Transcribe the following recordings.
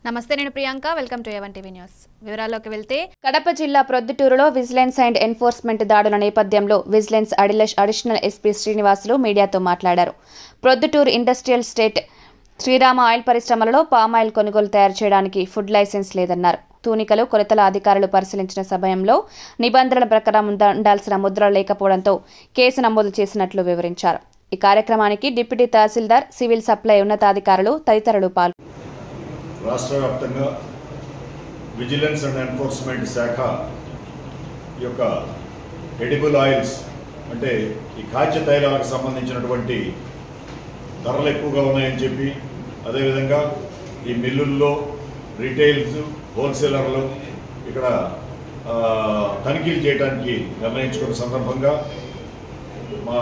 నమస్తే నేను Priyanka welcome to ఎవన్ టీవీ న్యూస్ వివరాల్లోకి వెళ్తే కడప జిల్లా ప్రొద్దుటూరులో విజిలెన్స్ అండ్ ఎన్ఫోర్స్మెంట్ దాడుల నేపథ్యంలో విజిలెన్స్ అడిలెస్ అడిషనల్ ఎస్పీ శ్రీనివాసులు మీడియాతో మాట్లాడారు Proddatur industrial state Srirama oil పరిశ్రమలలో పామాయిల్ కొనుగోలు తయారు చేయడానికి ఫుడ్ లైసెన్స్ లేదన్నారు తూనికలు కొలతల అధికారులు పరిశీలించిన సమయంలో నిబంధనల ప్రకారం ఉండ- ఉండాల్సిన ముద్ర లేకపోవడంతో కేసు నమోదు చేసినట్లు వివరించారు ఈ కార్యక్రమానికి డిప్యూటీ తహసీల్దార్ సివిల్ సప్లై ఉన్నతాధికారులు తదితరులు పాల్గొన్నారు రాష్ట్ర వ్యాప్తంగా విజిలెన్స్ అండ్ ఎన్ఫోర్స్మెంట్ శాఖ ఈ యొక్క ఎడిబుల్ ఆయిల్స్ అంటే ఈ ఖాద్య తైలాలకు సంబంధించినటువంటి ధరలు ఎక్కువగా ఉన్నాయని చెప్పి అదేవిధంగా ఈ మిల్లుల్లో రీటైల్స్ హోల్సేలర్లు ఇక్కడ ఆ, తనిఖీలు చేయడానికి నిర్ణయించుకున్న సందర్భంగా మా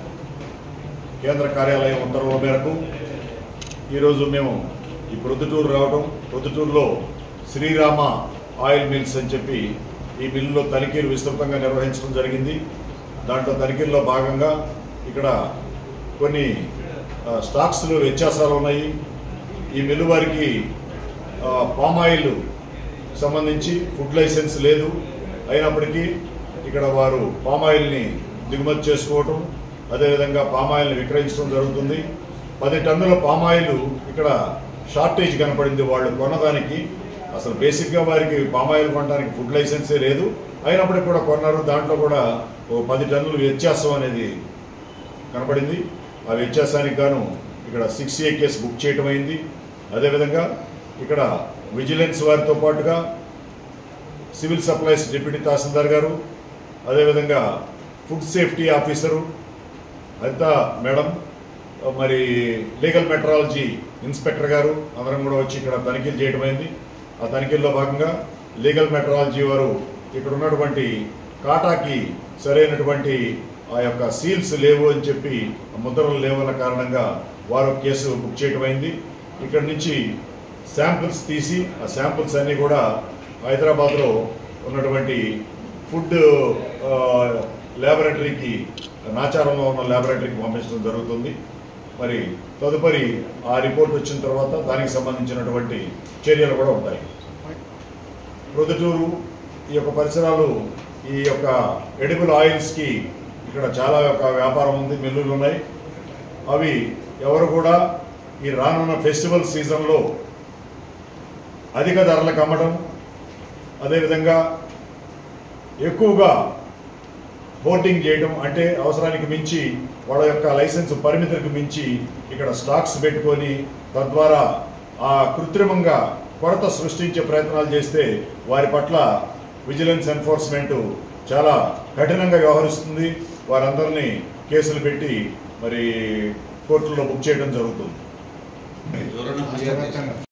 కేంద్ర కార్యాలయం ఉత్తర్వుల మేరకు ఈరోజు మేము ఈ ప్రొద్దుటూరు రావడం ప్రొద్దుటూరులో శ్రీరామ ఆయిల్ మిల్స్ అని చెప్పి ఈ మిల్లులో తనిఖీలు విస్తృతంగా నిర్వహించడం జరిగింది దాంట్లో తనిఖీల్లో భాగంగా ఇక్కడ కొన్ని ఆ, స్టాక్స్లో వ్యత్యాసాలు ఉన్నాయి ఈ మిల్లు వారికి ఆ, పామ్ ఆయిల్ సంబంధించి ఫుడ్ లైసెన్స్ లేదు అయినప్పటికీ ఇక్కడ వారు పామ్ ఆయిల్ని దిగుమతి చేసుకోవటం అదేవిధంగా పామ్ ఆయిల్ని విక్రయించడం జరుగుతుంది పది టన్నుల పామ్ ఆయిల్ ఇక్కడ షార్టేజ్ కనపడింది వాళ్ళు కొనడానికి అసలు బేసిక్గా వారికి పామ్ ఆయిల్ కొనడానికి ఫుడ్ లైసెన్సే లేదు అయినప్పటికీ కూడా కొన్నారు దాంట్లో కూడా ఓ పది టన్నుల వ్యత్యాసం అనేది కనపడింది ఆ వ్యత్యాసానికి గాను ఇక్కడ సిక్స్ ఏ కేసు బుక్ చేయటం అయింది అదేవిధంగా ఇక్కడ విజిలెన్స్ వారితో పాటుగా సివిల్ సప్లైస్ డిప్యూటీ తహసీల్దార్ గారు అదేవిధంగా food safety officer Haritha madam మరి లీగల్ మెట్రాలజీ ఇన్స్పెక్టర్ గారు అందరం కూడా వచ్చి ఇక్కడ తనిఖీలు చేయడం అయింది ఆ తనిఖీల్లో భాగంగా లీగల్ మెట్రాలజీ వారు ఇక్కడ ఉన్నటువంటి కాటాకి సరైనటువంటి ఆ యొక్క సీల్స్ లేవు అని చెప్పి ఆ ముద్రలు లేవన్న కారణంగా వారు కేసు బుక్ చేయడం అయింది ఇక్కడ నుంచి శాంపిల్స్ తీసి ఆ శాంపిల్స్ అన్నీ కూడా హైదరాబాద్లో ఉన్నటువంటి ఫుడ్ ఆ, ల్యాబొరేటరీకి నాచారంలో ఉన్న ల్యాబొరేటరీకి పంపించడం జరుగుతుంది మరి తదుపరి ఆ రిపోర్ట్ వచ్చిన తర్వాత దానికి సంబంధించినటువంటి చర్యలు కూడా ఉంటాయి ప్రొద్దుటూరు ఈ యొక్క పరిసరాలు ఈ యొక్క ఎడిబుల్ ఆయిల్స్కి ఇక్కడ చాలా యొక్క వ్యాపారం ఉంది మిల్లులు ఉన్నాయి అవి ఎవరు కూడా ఈ రానున్న ఫెస్టివల్ సీజన్లో అధిక ధరలకు అమ్మడం అదేవిధంగా ఎక్కువగా బోటింగ్ చేయడం అంటే అవసరానికి మించి వాళ్ళ యొక్క లైసెన్స్ పరిమితులకు మించి ఇక్కడ స్టాక్స్ పెట్టుకొని తద్వారా ఆ కృత్రిమంగా కొరత సృష్టించే ప్రయత్నాలు చేస్తే వారి పట్ల విజిలెన్స్ ఎన్ఫోర్స్మెంట్ చాలా కఠినంగా వ్యవహరిస్తుంది వారందరినీ కేసులు పెట్టి మరి కోర్టుల్లో బుక్ చేయడం జరుగుతుంది ఎవరైనా